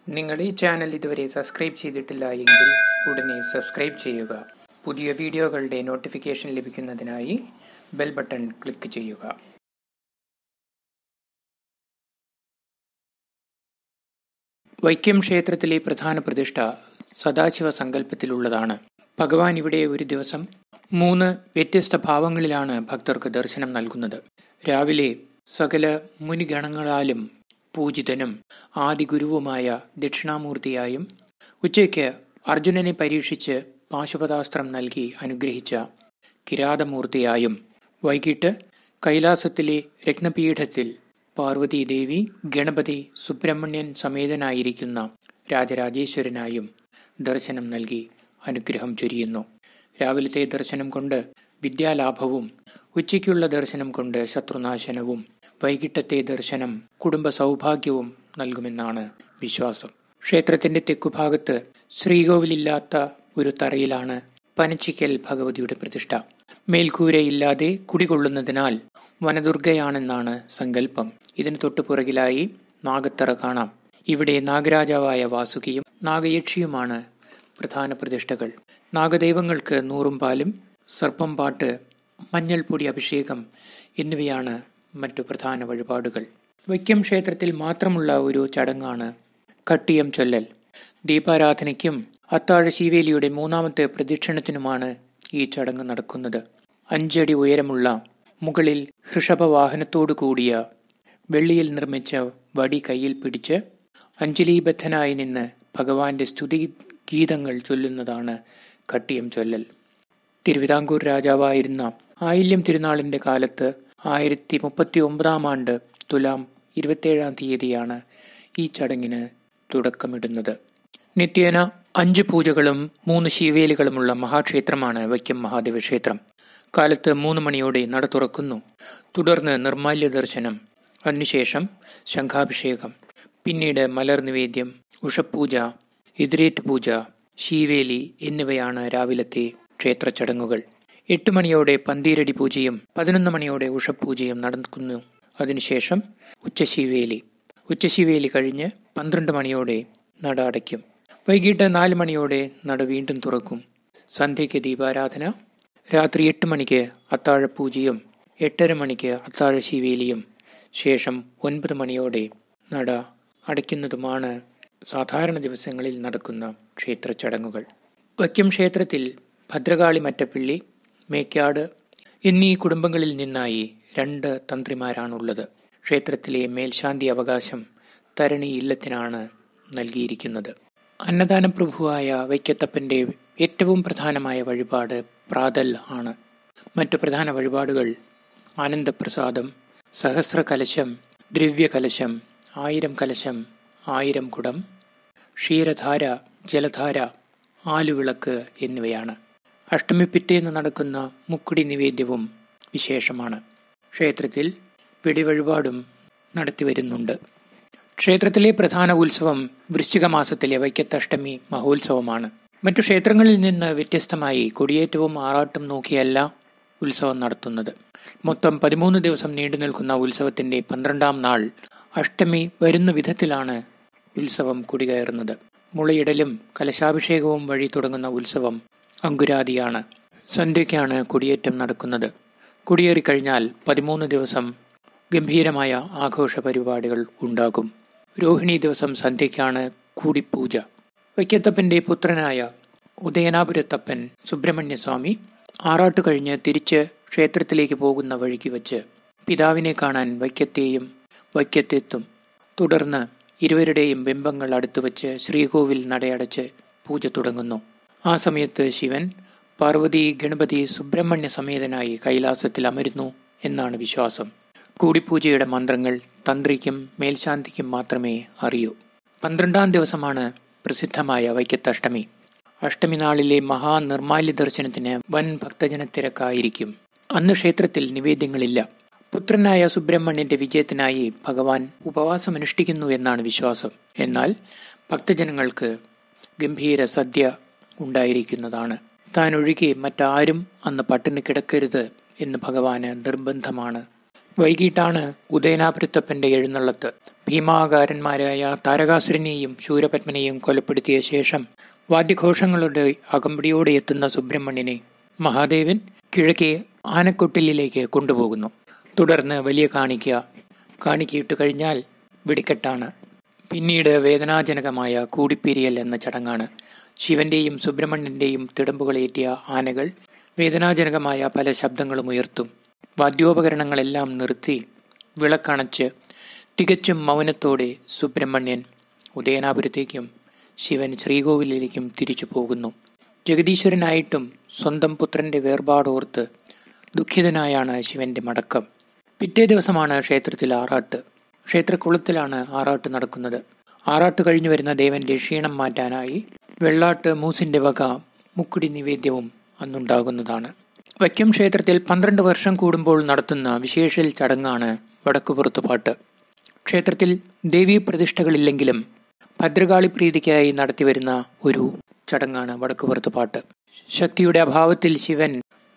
നിങ്ങൾ ഈ ചാനൽ ഇതുവരെ സബ്സ്ക്രൈബ് ചെയ്തിട്ടില്ല എങ്കിൽ ഉടനെ സബ്സ്ക്രൈബ് ചെയ്യുക പുതിയ വീഡിയോകളുടെ നോട്ടിഫിക്കേഷൻ ലഭിക്കുന്നതിനായി ബെൽ ബട്ടൺ ക്ലിക്ക് ചെയ്യുക വൈക്കം ക്ഷേത്രത്തിലെ പ്രധാന പ്രതിഷ്ഠ സദാശിവ സങ്കല്പത്തിലുള്ളതാണ് ഭഗവാൻ ഇവിടെ ഒരു ദിവസം മൂന്ന് വ്യത്യസ്ത ഭാവങ്ങളിലാണ് ഭക്തർക്ക് ദർശനം നൽകുന്നത് രാവിലെ സകല മുനിഗണങ്ങളാലും പൂജിതനും ആദിഗുരുവുമായ ദക്ഷിണാമൂർത്തിയായും ഉച്ചയ്ക്ക് അർജുനനെ പരീക്ഷിച്ച് പാശുപതാസ്ത്രം നൽകി അനുഗ്രഹിച്ച കിരാതമൂർത്തിയായും വൈകിട്ട് കൈലാസത്തിലെ രത്നപീഠത്തിൽ പാർവതീദേവി ഗണപതി സുബ്രഹ്മണ്യൻ സമേതനായിരിക്കുന്ന രാജരാജേശ്വരനായും ദർശനം നൽകി അനുഗ്രഹം ചൊരിയുന്നു രാവിലത്തെ ദർശനം കൊണ്ട് വിദ്യാലാഭവും ഉച്ചയ്ക്കുള്ള ദർശനം കൊണ്ട് ശത്രുനാശനവും വൈകിട്ടത്തെ ദർശനം കുടുംബ സൗഭാഗ്യവും നൽകുമെന്നാണ് വിശ്വാസം ക്ഷേത്രത്തിന്റെ തെക്കുഭാഗത്ത് ശ്രീകോവിലില്ലാത്ത ഒരു തറയിലാണ് പനച്ചിക്കൽ ഭഗവതിയുടെ പ്രതിഷ്ഠ മേൽക്കൂരയില്ലാതെ കുടികൊള്ളുന്നതിനാൽ വനദുർഗയാണെന്നാണ് സങ്കല്പം ഇതിന് തൊട്ടുപുറകിലായി നാഗത്തറ കാണാം ഇവിടെ നാഗരാജാവായ വാസുകിയും നാഗയക്ഷിയുമാണ് പ്രധാന പ്രതിഷ്ഠകൾ നാഗദൈവങ്ങൾക്ക് നൂറും പാലും സർപ്പം പാട്ട് മഞ്ഞൾപ്പൊടി അഭിഷേകം എന്നിവയാണ് മറ്റു പ്രധാന വഴിപാടുകൾ വൈക്കം ക്ഷേത്രത്തിൽ മാത്രമുള്ള ഒരു ചടങ്ങാണ് കട്ടിയം ചൊല്ലൽ ദീപാരാധനയ്ക്കും അത്താഴ ശീവേലിയുടെ മൂന്നാമത്തെ പ്രദക്ഷിണത്തിനുമാണ് ഈ ചടങ്ങ് നടക്കുന്നത് അഞ്ചടി ഉയരമുള്ള മുകളിൽ ഹൃഷഭവാഹനത്തോടു കൂടിയ വെള്ളിയിൽ നിർമ്മിച്ച വടി കയ്യിൽ പിടിച്ച് അഞ്ജലീബദ്ധനായി നിന്ന് ഭഗവാന്റെ സ്തുതി ഗീതങ്ങൾ ചൊല്ലുന്നതാണ് കട്ടിയം ചൊല്ലൽ തിരുവിതാംകൂർ രാജാവായിരുന്ന ആയില്യം തിരുനാളിന്റെ കാലത്ത് ആയിരത്തി മുപ്പത്തി ഒമ്പതാം ആണ്ട് തുലാം ഇരുപത്തേഴാം തീയതിയാണ് ഈ ചടങ്ങിന് തുടക്കമിടുന്നത് നിത്യേന അഞ്ച് പൂജകളും മൂന്ന് ശിവേലികളുമുള്ള മഹാക്ഷേത്രമാണ് വൈക്കം മഹാദേവ ക്ഷേത്രം കാലത്ത് മൂന്ന് മണിയോടെ നട തുറക്കുന്നു തുടർന്ന് നിർമാല്യ ദർശനം അതിനുശേഷം ശംഖാഭിഷേകം പിന്നീട് മലർ നിവേദ്യം ഉഷപ്പൂജ എതിരേറ്റ് പൂജ ശീവേലി എന്നിവയാണ് രാവിലത്തെ ക്ഷേത്ര ചടങ്ങുകൾ എട്ട് മണിയോടെ പന്തീരടി പൂജയും പതിനൊന്ന് മണിയോടെ ഉഷപ്പൂജയും നടക്കുന്നു അതിനുശേഷം ഉച്ചശീവേലി ഉച്ചശീവേലി കഴിഞ്ഞ് പന്ത്രണ്ട് മണിയോടെ നട അടയ്ക്കും വൈകിട്ട് നാല് മണിയോടെ നട വീണ്ടും തുറക്കും സന്ധ്യയ്ക്ക് ദീപാരാധന രാത്രി എട്ട് മണിക്ക് അത്താഴപൂജയും എട്ടര മണിക്ക് അത്താഴ ശീവേലിയും ശേഷം ഒൻപത് മണിയോടെ നട അടയ്ക്കുന്നതുമാണ് സാധാരണ ദിവസങ്ങളിൽ നടക്കുന്ന ക്ഷേത്ര ചടങ്ങുകൾ വൈക്കം ക്ഷേത്രത്തിൽ ഭദ്രകാളി മറ്റപ്പിള്ളി മേക്കാട് എന്നീ കുടുംബങ്ങളിൽ നിന്നായി രണ്ട് തന്ത്രിമാരാണുള്ളത് ക്ഷേത്രത്തിലെ മേൽശാന്തി അവകാശം തരണി ഇല്ലത്തിനാണ് നൽകിയിരിക്കുന്നത് അന്നദാന പ്രഭുവായ വൈക്കത്തപ്പന്റെ ഏറ്റവും പ്രധാനമായ വഴിപാട് പ്രാതൽ ആണ് മറ്റു പ്രധാന വഴിപാടുകൾ ആനന്ദപ്രസാദം സഹസ്രകലശം ദ്രവ്യകലശം ആയിരം കലശം ആയിരം കുടം ക്ഷീരധാര ജലധാര ആലുവിളക്ക് എന്നിവയാണ് അഷ്ടമി പിറ്റേന്ന് നടക്കുന്ന മുക്കുടി നിവേദ്യവും വിശേഷമാണ് ക്ഷേത്രത്തിൽ വെടിവഴിപാടും നടത്തിവരുന്നുണ്ട് ക്ഷേത്രത്തിലെ പ്രധാന ഉത്സവം വൃശ്ചിക മാസത്തിലെ വൈക്കത്തഷ്ടമി മഹോത്സവമാണ് മറ്റു ക്ഷേത്രങ്ങളിൽ നിന്ന് വ്യത്യസ്തമായി കൊടിയേറ്റവും ആറാട്ടും നോക്കിയല്ല ഉത്സവം നടത്തുന്നത് മൊത്തം പതിമൂന്ന് ദിവസം നീണ്ടു നിൽക്കുന്ന ഉത്സവത്തിന്റെ പന്ത്രണ്ടാം നാൾ അഷ്ടമി വരുന്ന വിധത്തിലാണ് ഉത്സവം കുടികയറുന്നത് മുളയിടലും കലശാഭിഷേകവും വഴി തുടങ്ങുന്ന ഉത്സവം അങ്കുരാതിയാണ് സന്ധ്യയ്ക്കാണ് കുടിയേറ്റം നടക്കുന്നത് കുടിയേറിക്കഴിഞ്ഞാൽ പതിമൂന്ന് ദിവസം ഗംഭീരമായ ആഘോഷ പരിപാടികൾ ഉണ്ടാകും രോഹിണി ദിവസം സന്ധ്യയ്ക്കാണ് കൂടിപ്പൂജ വൈക്കത്തപ്പന്റെ പുത്രനായ ഉദയനാപുരത്തപ്പൻ സുബ്രഹ്മണ്യസ്വാമി ആറാട്ട് കഴിഞ്ഞ് തിരിച്ച് ക്ഷേത്രത്തിലേക്ക് പോകുന്ന വഴിക്ക് വച്ച് പിതാവിനെ കാണാൻ വൈക്കത്തെയും വൈക്കത്തെത്തും തുടർന്ന് ഇരുവരുടെയും ബിംബങ്ങൾ അടുത്തുവച്ച് ശ്രീകോവിൽ നടയടച്ച് പൂജ തുടങ്ങുന്നു ആ സമയത്ത് ശിവൻ പാർവതി ഗണപതി സുബ്രഹ്മണ്യ സമേതനായി കൈലാസത്തിൽ അമരുന്നു എന്നാണ് വിശ്വാസം കൂടിപ്പൂജയുടെ മന്ത്രങ്ങൾ തന്ത്രിക്കും മേൽശാന്തിക്കും മാത്രമേ അറിയൂ പന്ത്രണ്ടാം ദിവസമാണ് പ്രസിദ്ധമായ വൈക്കത്തഷ്ടമി അഷ്ടമി നാളിലെ മഹാനിർമാല്യ ദർശനത്തിന് വൻ ഭക്തജനത്തിരക്കായിരിക്കും അന്ന് ക്ഷേത്രത്തിൽ നിവേദ്യങ്ങളില്ല പുത്രനായ സുബ്രഹ്മണ്യന്റെ വിജയത്തിനായി ഭഗവാൻ ഉപവാസമനുഷ്ഠിക്കുന്നു എന്നാണ് വിശ്വാസം എന്നാൽ ഭക്തജനങ്ങൾക്ക് ഗംഭീര സദ്യ ഉണ്ടായിരിക്കുന്നതാണ് താൻ ഒഴികെ മറ്റാരും അന്ന് പട്ടിണി കിടക്കരുത് എന്ന് ഭഗവാന് നിർബന്ധമാണ് വൈകിട്ടാണ് ഉദയനാപുരത്തപ്പന്റെ എഴുന്നള്ളത്ത് ഭീമാകാരന്മാരായ താരകാസുരനെയും ശൂരപത്മനെയും കൊലപ്പെടുത്തിയ ശേഷം വാദ്യഘോഷങ്ങളുടെ അകമ്പടിയോടെ എത്തുന്ന സുബ്രഹ്മണ്യനെ മഹാദേവൻ കിഴക്കേ ആനക്കൊട്ടിലിലേക്ക് കൊണ്ടുപോകുന്നു തുടർന്ന് വലിയ കാണിക്ക കാണിക്കയിട്ട് കഴിഞ്ഞാൽ വെടിക്കെട്ടാണ് പിന്നീട് വേദനാജനകമായ കൂടിപ്പിരിയൽ എന്ന ചടങ്ങാണ് ശിവന്റെയും സുബ്രഹ്മണ്യന്റെയും തിടമ്പുകളേറ്റിയ ആനകൾ വേദനാജനകമായ പല ശബ്ദങ്ങളും ഉയർത്തും വാദ്യോപകരണങ്ങളെല്ലാം നിർത്തി വിളക്കണച്ച് തികച്ചും മൗനത്തോടെ സുബ്രഹ്മണ്യൻ ഉദയനാപുരത്തേക്കും ശിവൻ ശ്രീകോവിലേക്കും തിരിച്ചു പോകുന്നു ജഗദീശ്വരനായിട്ടും സ്വന്തം പുത്രന്റെ വേർപാടോർത്ത് ദുഃഖിതനായാണ് ശിവന്റെ മടക്കം പിറ്റേ ദിവസമാണ് ക്ഷേത്രത്തിൽ ആറാട്ട് ക്ഷേത്രക്കുളത്തിലാണ് ആറാട്ട് നടക്കുന്നത് ആറാട്ട് കഴിഞ്ഞു വരുന്ന ദേവന്റെ ക്ഷീണം മാറ്റാനായി വെള്ളാട്ട് മൂസിന്റെ വക മുക്കുടി നിവേദ്യവും അന്നുണ്ടാകുന്നതാണ് വൈക്കം ക്ഷേത്രത്തിൽ പന്ത്രണ്ട് വർഷം കൂടുമ്പോൾ നടത്തുന്ന വിശേഷൽ ചടങ്ങാണ് വടക്കുപുറത്തുപാട്ട് ക്ഷേത്രത്തിൽ ദേവീ പ്രതിഷ്ഠകളില്ലെങ്കിലും ഭദ്രകാളി പ്രീതിക്കായി നടത്തിവരുന്ന ഒരു ചടങ്ങാണ് വടക്കുപുറത്തുപാട്ട് ശക്തിയുടെ അഭാവത്തിൽ ശിവൻ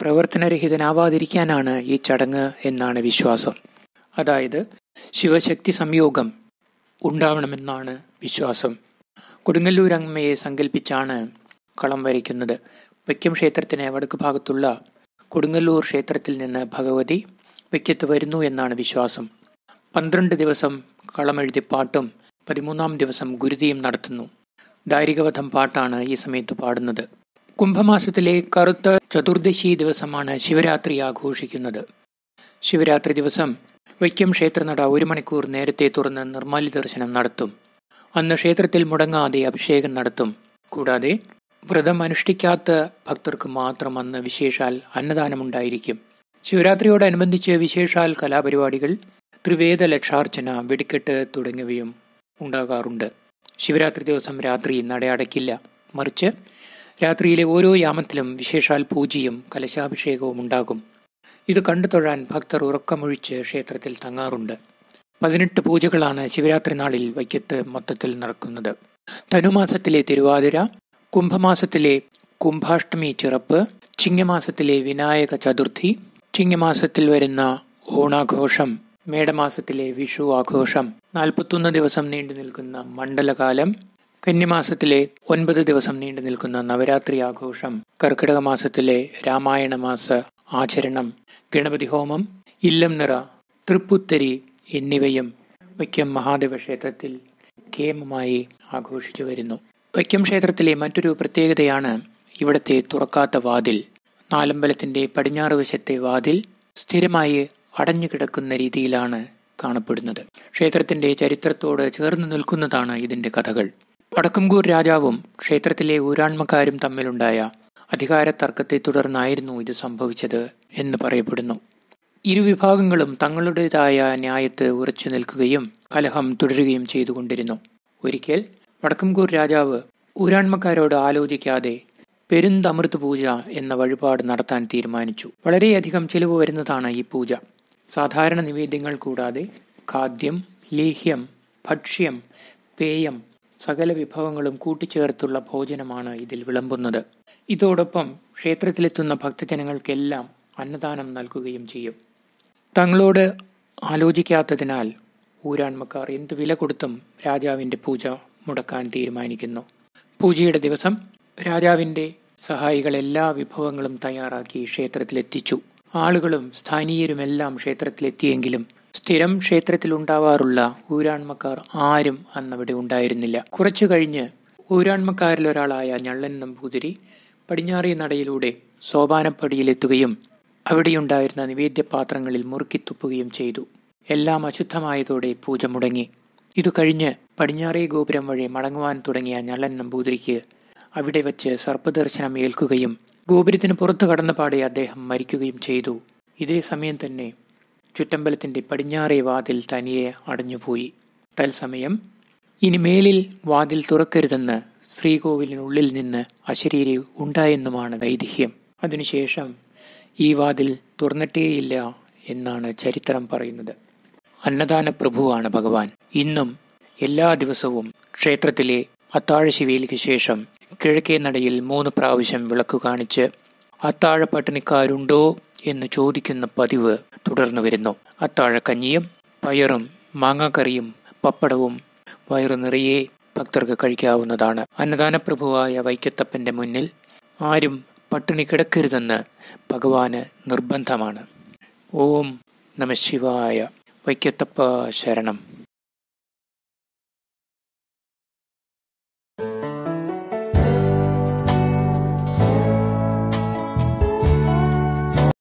പ്രവർത്തനരഹിതനാവാതിരിക്കാനാണ് ഈ ചടങ്ങ് എന്നാണ് വിശ്വാസം അതായത് ശിവശക്തി സംയോഗം ഉണ്ടാവണമെന്നാണ് വിശ്വാസം കൊടുങ്ങല്ലൂർ അമ്മയെ സങ്കല്പിച്ചാണ് കളം വരയ്ക്കുന്നത് വൈക്കം ക്ഷേത്രത്തിന് വടക്ക് ഭാഗത്തുള്ള കൊടുങ്ങല്ലൂർ ക്ഷേത്രത്തിൽ നിന്ന് ഭഗവതി വൈക്കത്ത് വരുന്നു എന്നാണ് വിശ്വാസം പന്ത്രണ്ട് ദിവസം കളമെഴുതി പാട്ടും പതിമൂന്നാം ദിവസം ഗുരുതിയും നടത്തുന്നു ദാരികവധം പാട്ടാണ് ഈ സമയത്ത് പാടുന്നത് കുംഭമാസത്തിലെ കറുത്ത ചതുർദശി ദിവസമാണ് ശിവരാത്രി ആഘോഷിക്കുന്നത് ശിവരാത്രി ദിവസം വൈക്കം ക്ഷേത്രനട ഒരു മണിക്കൂർ നേരത്തെ തുറന്ന് നിർമ്മാല്യ ദർശനം നടത്തും അന്ന് ക്ഷേത്രത്തിൽ മുടങ്ങാതെ അഭിഷേകം നടത്തും കൂടാതെ വ്രതം അനുഷ്ഠിക്കാത്ത ഭക്തർക്ക് മാത്രം അന്ന് വിശേഷാൽ അന്നദാനമുണ്ടായിരിക്കും ശിവരാത്രിയോടനുബന്ധിച്ച് വിശേഷാൽ കലാപരിപാടികൾ ത്രിവേദ ലക്ഷാർച്ചന വെടിക്കെട്ട് തുടങ്ങിയവയും ഉണ്ടാകാറുണ്ട് ശിവരാത്രി ദിവസം രാത്രി നടയടയ്ക്കില്ല മറിച്ച് രാത്രിയിലെ ഓരോ യാമത്തിലും വിശേഷാൽ പൂജയും കലശാഭിഷേകവും ഉണ്ടാകും ഇത് കണ്ടു തൊഴാൻ ഭക്തർ ഉറക്കമൊഴിച്ച് ക്ഷേത്രത്തിൽ തങ്ങാറുണ്ട് പതിനെട്ട് പൂജകളാണ് ശിവരാത്രി നാളിൽ വൈക്കത്ത് മൊത്തത്തിൽ നടക്കുന്നത് ധനുമാസത്തിലെ തിരുവാതിര കുംഭമാസത്തിലെ കുംഭാഷ്ടമി ചിറപ്പ് ചിങ്ങമാസത്തിലെ വിനായക ചതുർത്ഥി ചിങ്ങമാസത്തിൽ വരുന്ന ഓണാഘോഷം മേടമാസത്തിലെ വിഷു ആഘോഷം നാൽപ്പത്തൊന്ന് ദിവസം നീണ്ടു നിൽക്കുന്ന മണ്ഡലകാലം കന്യമാസത്തിലെ ഒൻപത് ദിവസം നീണ്ടു നിൽക്കുന്ന നവരാത്രി ആഘോഷം കർക്കിടക മാസത്തിലെ രാമായണ മാസ ആചരണം ഗണപതി ഹോമം ഇല്ലം നിറ തൃപ്പുത്തരി എന്നിവയും വൈക്കം മഹാദേവ ക്ഷേത്രത്തിൽ കേമമായി ആഘോഷിച്ചു വരുന്നു വൈക്കം ക്ഷേത്രത്തിലെ മറ്റൊരു പ്രത്യേകതയാണ് ഇവിടത്തെ തുറക്കാത്ത വാതിൽ നാലമ്പലത്തിന്റെ പടിഞ്ഞാറ് വശത്തെ വാതിൽ സ്ഥിരമായി അടഞ്ഞുകിടക്കുന്ന രീതിയിലാണ് കാണപ്പെടുന്നത് ക്ഷേത്രത്തിന്റെ ചരിത്രത്തോട് ചേർന്ന് നിൽക്കുന്നതാണ് ഇതിന്റെ കഥകൾ വടക്കംകൂർ രാജാവും ക്ഷേത്രത്തിലെ ഊരാൺമക്കാരും തമ്മിലുണ്ടായ അധികാര തർക്കത്തെ തുടർന്നായിരുന്നു ഇത് സംഭവിച്ചത് എന്ന് പറയപ്പെടുന്നു ഇരുവിഭാഗങ്ങളും തങ്ങളുടേതായ ന്യായത്ത് ഉറച്ചു നിൽക്കുകയും കലഹം തുടരുകയും ചെയ്തുകൊണ്ടിരുന്നു ഒരിക്കൽ വടക്കംകൂർ രാജാവ് ഊരാൺമക്കാരോട് ആലോചിക്കാതെ പെരുന്തമൃത് പൂജ എന്ന വഴിപാട് നടത്താൻ തീരുമാനിച്ചു വളരെയധികം ചിലവ് വരുന്നതാണ് ഈ പൂജ സാധാരണ നിവേദ്യങ്ങൾ കൂടാതെ ഖാദ്യം ലേഹ്യം ഭക്ഷ്യം പേയം സകല വിഭവങ്ങളും കൂട്ടിച്ചേർത്തുള്ള ഭോജനമാണ് ഇതിൽ വിളമ്പുന്നത് ഇതോടൊപ്പം ക്ഷേത്രത്തിലെത്തുന്ന ഭക്തജനങ്ങൾക്കെല്ലാം അന്നദാനം നൽകുകയും ചെയ്യും തങ്ങളോട് ആലോചിക്കാത്തതിനാൽ ഊരാൺമക്കാർ എന്ത് വില കൊടുത്തും രാജാവിന്റെ പൂജ മുടക്കാൻ തീരുമാനിക്കുന്നു പൂജയുടെ ദിവസം രാജാവിന്റെ സഹായികൾ എല്ലാ വിഭവങ്ങളും തയ്യാറാക്കി ക്ഷേത്രത്തിലെത്തിച്ചു ആളുകളും സ്ഥാനീയരുമെല്ലാം ക്ഷേത്രത്തിലെത്തിയെങ്കിലും സ്ഥിരം ക്ഷേത്രത്തിൽ ഉണ്ടാവാറുള്ള ഊരാൺമക്കാർ ആരും അന്നവിടെ ഉണ്ടായിരുന്നില്ല കുറച്ചു കഴിഞ്ഞ് ഊരാൺമക്കാരിൽ ഒരാളായ ഞള്ളൻ നമ്പൂതിരി പടിഞ്ഞാറേ നടയിലൂടെ സോപാനപ്പടിയിലെത്തുകയും അവിടെയുണ്ടായിരുന്ന നിവേദ്യപാത്രങ്ങളിൽ മുറുക്കിത്തുപ്പുകയും ചെയ്തു എല്ലാം അശുദ്ധമായതോടെ പൂജ മുടങ്ങി ഇതു കഴിഞ്ഞ് പടിഞ്ഞാറേ ഗോപുരം വഴി മടങ്ങുവാൻ തുടങ്ങിയ ഞള്ളൻ നമ്പൂതിരിക്ക് അവിടെ വച്ച് സർപ്പദർശനം ഏൽക്കുകയും ഗോപുരത്തിന് പുറത്തു കടന്നപാടെ അദ്ദേഹം മരിക്കുകയും ചെയ്തു ഇതേ സമയം തന്നെ ചുറ്റമ്പലത്തിന്റെ പടിഞ്ഞാറേ വാതിൽ തനിയെ അടഞ്ഞുപോയി തത്സമയം ഇനി മേലിൽ വാതിൽ തുറക്കരുതെന്ന് ശ്രീകോവിലിനുള്ളിൽ നിന്ന് അശരീരി ഉണ്ടായെന്നുമാണ് ഐതിഹ്യം അതിനുശേഷം ഈ വാതിൽ തുറന്നിട്ടേയില്ല എന്നാണ് ചരിത്രം പറയുന്നത് അന്നദാന പ്രഭുവാണ് ഭഗവാൻ ഇന്നും എല്ലാ ദിവസവും ക്ഷേത്രത്തിലെ അത്താഴശിവേലിക്ക് ശേഷം കിഴക്കേ നടയിൽ മൂന്ന് പ്രാവശ്യം വിളക്കു കാണിച്ച് അത്താഴ പട്ടിണിക്കാരുണ്ടോ എന്ന് ചോദിക്കുന്ന പതിവ് തുടർന്നു വരുന്നു അത്താഴക്കഞ്ഞിയും പയറും മാങ്ങാക്കറിയും പപ്പടവും വയറു നിറയെ ഭക്തർക്ക് കഴിക്കാവുന്നതാണ് അന്നദാനപ്രഭുവായ വൈക്കത്തപ്പന്റെ മുന്നിൽ ആരും പട്ടിണി കിടക്കരുതെന്ന് ഭഗവാന് നിർബന്ധമാണ് ഓം നമ ശിവായ വൈക്കത്തപ്പ ശരണം